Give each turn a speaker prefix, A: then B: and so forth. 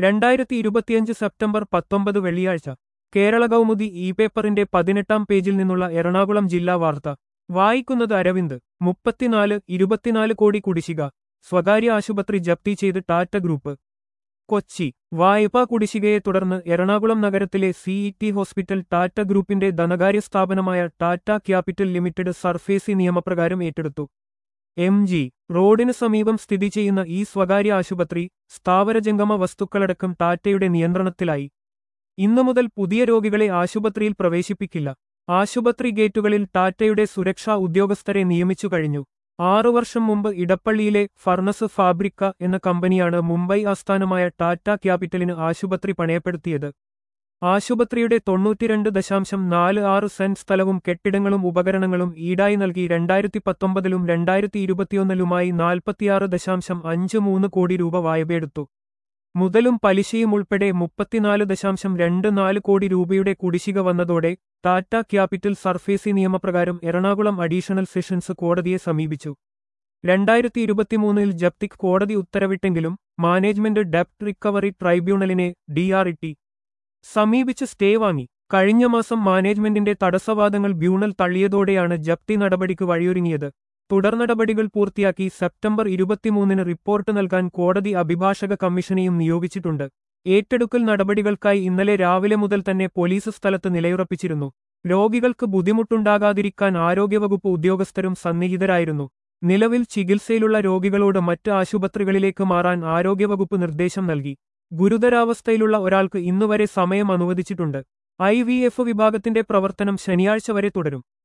A: രണ്ടായിരത്തി ഇരുപത്തിയഞ്ച് സെപ്റ്റംബർ പത്തൊമ്പത് വെള്ളിയാഴ്ച കേരള കൗമുദി ഇ പേപ്പറിന്റെ പതിനെട്ടാം പേജിൽ നിന്നുള്ള എറണാകുളം ജില്ലാ വാർത്ത വായിക്കുന്നത് അരവിന്ദ് മുപ്പത്തിനാല് ഇരുപത്തിനാല് കോടി കുടിശ്ശിക സ്വകാര്യ ആശുപത്രി ജപ്തി ചെയ്ത് ടാറ്റ ഗ്രൂപ്പ് കൊച്ചി വായ്പാ കുടിശ്ശികയെ തുടർന്ന് എറണാകുളം നഗരത്തിലെ സിഇടി ഹോസ്പിറ്റൽ ടാറ്റ ഗ്രൂപ്പിന്റെ ധനകാര്യ സ്ഥാപനമായ ടാറ്റ ക്യാപിറ്റൽ ലിമിറ്റഡ് സർഫേസി നിയമപ്രകാരം ഏറ്റെടുത്തു എം ജി റോഡിന് സമീപം സ്ഥിതി ചെയ്യുന്ന ഈ സ്വകാര്യ ആശുപത്രി സ്ഥാവരജംഗമ വസ്തുക്കളടക്കം ടാറ്റയുടെ നിയന്ത്രണത്തിലായി ഇന്നു മുതൽ പുതിയ രോഗികളെ ആശുപത്രിയിൽ പ്രവേശിപ്പിക്കില്ല ആശുപത്രി ഗേറ്റുകളിൽ ടാറ്റയുടെ സുരക്ഷാ ഉദ്യോഗസ്ഥരെ നിയമിച്ചു കഴിഞ്ഞു ആറു വർഷം മുമ്പ് ഇടപ്പള്ളിയിലെ ഫർണസ് ഫാബ്രിക്ക എന്ന കമ്പനിയാണ് മുംബൈ ആസ്ഥാനമായ ടാറ്റ ക്യാപിറ്റലിന് ആശുപത്രി പണയപ്പെടുത്തിയത് ആശുപത്രിയുടെ തൊണ്ണൂറ്റിരണ്ട് ദശാംശം നാല് ആറ് സെന്റ് സ്ഥലവും കെട്ടിടങ്ങളും ഉപകരണങ്ങളും ഈടായി നൽകി രണ്ടായിരത്തി പത്തൊമ്പതിലും രണ്ടായിരത്തി ഇരുപത്തിയൊന്നിലുമായി നാൽപ്പത്തിയാറ് ദശാംശം അഞ്ച് മൂന്ന് കോടി രൂപ വായ്പയെടുത്തു മുതലും പലിശയും ഉൾപ്പെടെ മുപ്പത്തിനാല് ദശാംശം രണ്ട് നാല് കോടി രൂപയുടെ കുടിശ്ശിക വന്നതോടെ ടാറ്റ ക്യാപിറ്റൽ സർഫേസി നിയമപ്രകാരം എറണാകുളം അഡീഷണൽ സെഷൻസ് കോടതിയെ സമീപിച്ചു രണ്ടായിരത്തി ഇരുപത്തിമൂന്നിൽ ജപ്തിക്ക് കോടതി ഉത്തരവിട്ടെങ്കിലും മാനേജ്മെന്റ് ഡെപ്റ്റ് റിക്കവറി ട്രൈബ്യൂണലിനെ ഡിആർഇട്ടി സമീപിച്ച് സ്റ്റേ വാങ്ങി കഴിഞ്ഞ മാസം മാനേജ്മെന്റിന്റെ തടസ്സവാദങ്ങൾ ബ്യൂണൽ തള്ളിയതോടെയാണ് ജപ്തി നടപടിക്ക് വഴിയൊരുങ്ങിയത് തുടർ നടപടികൾ പൂർത്തിയാക്കി സെപ്റ്റംബർ ഇരുപത്തിമൂന്നിന് റിപ്പോർട്ട് നൽകാൻ കോടതി അഭിഭാഷക കമ്മീഷനെയും നിയോഗിച്ചിട്ടുണ്ട് ഏറ്റെടുക്കൽ നടപടികൾക്കായി ഇന്നലെ രാവിലെ മുതൽ തന്നെ പോലീസ് സ്ഥലത്ത് നിലയുറപ്പിച്ചിരുന്നു രോഗികൾക്ക് ബുദ്ധിമുട്ടുണ്ടാകാതിരിക്കാൻ ആരോഗ്യവകുപ്പ് ഉദ്യോഗസ്ഥരും സന്നിഹിതരായിരുന്നു നിലവിൽ ചികിത്സയിലുള്ള രോഗികളോട് മറ്റ് ആശുപത്രികളിലേക്ക് മാറാൻ ആരോഗ്യവകുപ്പ് നിർദ്ദേശം നൽകി ഗുരുതരാവസ്ഥയിലുള്ള ഒരാൾക്ക് ഇന്നുവരെ സമയം അനുവദിച്ചിട്ടുണ്ട് ഐ വിഭാഗത്തിന്റെ പ്രവർത്തനം ശനിയാഴ്ച വരെ തുടരും